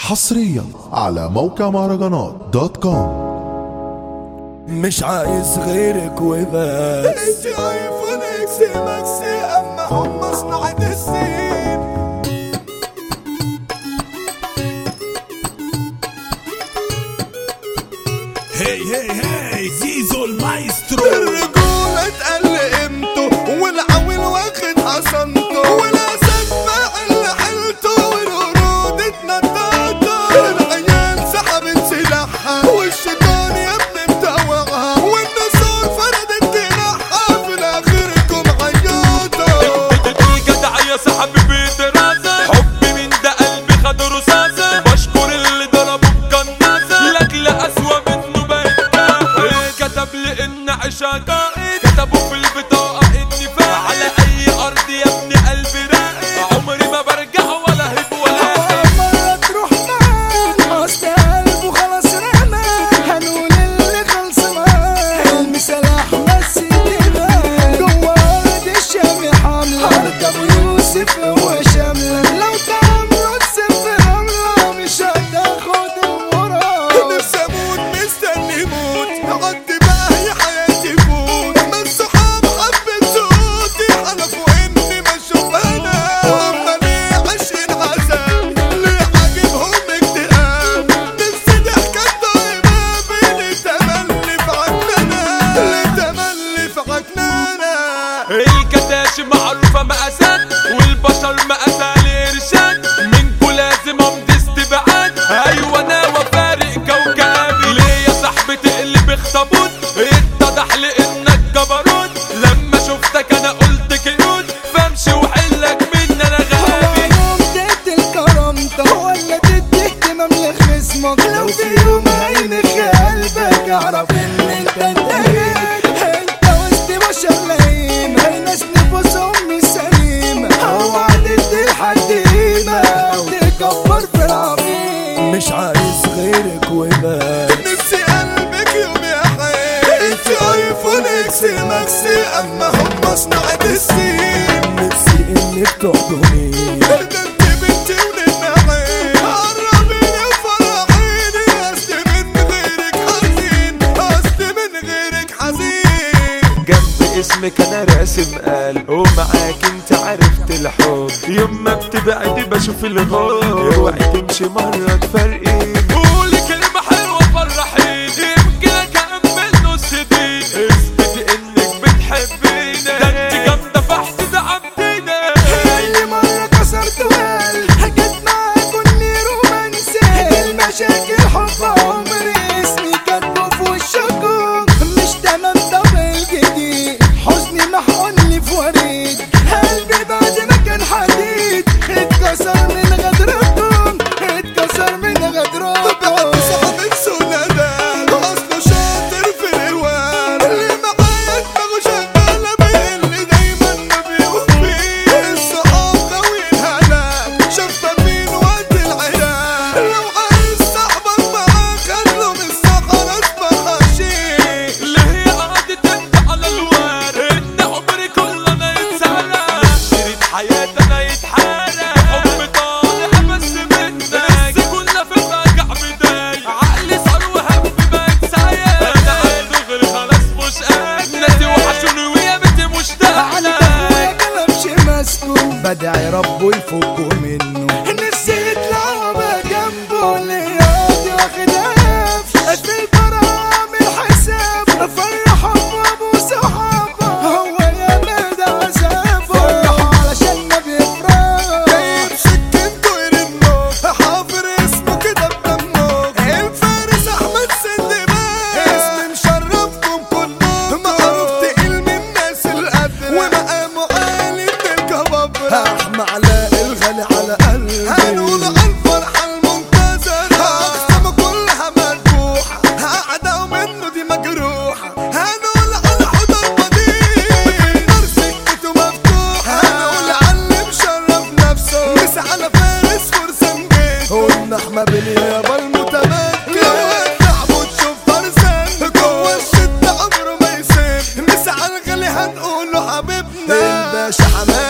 حصريا على موقع مهرجانات دوت كوم مش عايز غيرك وبس انت ايفون اكس ماكس اما هم صناعة السين هي هي هي زيزو المايسترو الرجولة اتقل قيمته والعويل واخد حصنته والاسد فاعل حيلته والقرود اتنططه العيال سحبت سلاحها والشيطان يا ابني متوعها والنسور فردت جناحها في الاخركم عياطه الجدع يا صاحبي بدراسة حبي من ده قلبي خد رصاصة بشكر اللي ضربه بجنازة لاجل أسوأ منه بقيت كتب لي إن عيشها قائد كتبوا في البطاقة إني فاعل على أي أرض يا ابني قلبي راقد عمري ما برجع ولا هب ولا هب مرة تروح معاه اصل قلبه خلاص رمى هنقول اللي خلص معاه المثال احمد سيدنا جوه ارض الشام حملة ارض ابو يوسف هو شاملة لو تعمروا تسف رملة مش هتاخد الورا نفسي اموت مستني موت عدي بقى يا حياتي فوت ما الصحاب حبت صوتي حلفوا اني ما اشوف انا هما ليه عايشين عذاب ليه عاجبهم اكتئاب نفسي ضحكة طيبة اللي تملي في عكنانة اللي تملي في عكنانة الكتاشي معروفة مقاسات والبشر مقاسها الإرشاد منكو لازم أمضي استبعاد أيوة أنا وفارق كوكبي ليه يا صاحبي تقلب اخطبوط اتضح لي إنك جبروت لما شفتك أنا قلت كيوت فامشي وحلك من أنا غبي يوم تدي الكرامتك ولا تدي اهتمام لخصمك لو في يوم هينخ قلبك اعرف ان انت انتهيت انت وسط بشر لئيم هي ناس نفوسهم مش سليمة اوعى تدي لحد قيمة او تكبر في العظيم مش عايز غيرك وبس نفسي قلبك يوم يا حي انت ايفون اكس ماكس اما هم صناعة السين نفسي انك تحضني ده انت بنتي وللنعيم قربيني وفرحيني اصل من غيرك حزين اصل من غيرك حزين جنب اسمك انا راسم قلب ومعاك انت عرفت الحب يوم ما بتبعدي بشوف الغاب اوعي تمشي مرة تفرقيني قولي كلمة حلوة فرحيني يمكن اكمل نص دين اثبتي انك بتحبيني ده انت جامدة فاحسد عبدينا كل مرة كسرت وقل حكيت معاك كل رومانسي المشاكل حب عمري اسمي كاتبه في وشكم مش تمام طب الجديد حزني محقن لي في وريد قلبي بعد ما كان حديد اتكسر من غدركم اتكسر من بعد غدركم صاحب السودان اصله شاطر في الهوان اللي معايا دماغه شغالة اللي دايما ما بيوفي الصحاب غاوي الهلاك شفافين وقت العراق لو عايز صاحبك معاك خلوا من الصحراء اسمها شيء ليه قعدت انت على الوار ان عمري كله انا يتسرق شريط حياتي انا يتحرق حب طالع بس منك بس كنا في الرجع بداية عقلي صار وهم بقت سايق انا عيل دغري خلاص مش قادر ناسي وحشوني ويا بنتي مشتاق على ابويا كلامش ماسكه بدعي ربه يفكه منه نفسي يطلع بقى جنبه لياضي واخد قفش في الفرح عامل حساب فرح ابو صحابه هو يا مدى عذابه فرحوا علشان ما بيفرح جايب سكنته يرنه حافر اسمه كده بدمه الفارس احمد سندباد اسم مشرفكم كلكم معروف تقيل من الناس القدر ومقامه عالي من الكبابرة احمى علاء الغالي على قلبي هنقول على الفرحة المنتظرة أقسام كلها مذبوحة قاعدة ومنه دي مجروحة هنقول على حوض البديع النار سكته مفتوحة هنقول على اللي مشرف نفسه مس على فارس فرسان جيته قلنا احمى باليابا المتمكن لو هتلعب وتشوف فرسان جوه الشدة عمره ما يسيب مس على الغالي هنقوله حبيبنا الباشا حماد